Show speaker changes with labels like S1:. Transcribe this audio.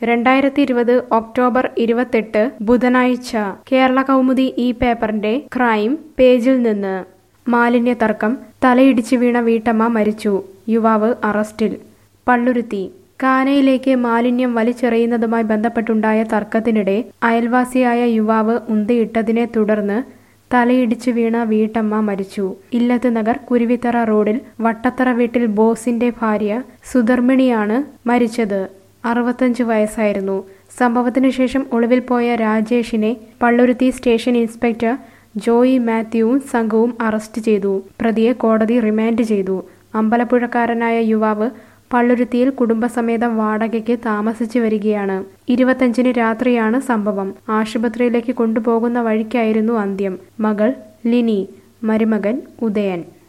S1: രണ്ടായിരത്തി ഇരുപത് ഒക്ടോബർ ഇരുപത്തെട്ട് ബുധനാഴ്ച കേരള കൗമുദി ഈ പേപ്പറിന്റെ ക്രൈം പേജിൽ നിന്ന് മാലിന്യ തർക്കം തലയിടിച്ച് വീണ വീട്ടമ്മ മരിച്ചു യുവാവ് അറസ്റ്റിൽ പള്ളുരുത്തി കാനയിലേക്ക് മാലിന്യം വലിച്ചെറിയുന്നതുമായി ബന്ധപ്പെട്ടുണ്ടായ തർക്കത്തിനിടെ അയൽവാസിയായ യുവാവ് ഉന്തിയിട്ടതിനെ തുടർന്ന് തലയിടിച്ച് വീണ വീട്ടമ്മ മരിച്ചു ഇല്ലത്ത് നഗർ കുരുവിത്തറ റോഡിൽ വട്ടത്തറ വീട്ടിൽ ബോസിന്റെ ഭാര്യ സുധർമ്മിണിയാണ് മരിച്ചത് അറുപത്തഞ്ച് വയസ്സായിരുന്നു സംഭവത്തിനു ശേഷം ഒളിവിൽ പോയ രാജേഷിനെ പള്ളുരുത്തി സ്റ്റേഷൻ ഇൻസ്പെക്ടർ ജോയി മാത്യുവും സംഘവും അറസ്റ്റ് ചെയ്തു പ്രതിയെ കോടതി റിമാൻഡ് ചെയ്തു അമ്പലപ്പുഴക്കാരനായ യുവാവ് പള്ളുരുത്തിയിൽ കുടുംബസമേതം വാടകയ്ക്ക് താമസിച്ചു വരികയാണ് ഇരുപത്തഞ്ചിന് രാത്രിയാണ് സംഭവം ആശുപത്രിയിലേക്ക് കൊണ്ടുപോകുന്ന വഴിക്കായിരുന്നു അന്ത്യം മകൾ ലിനി മരുമകൻ ഉദയൻ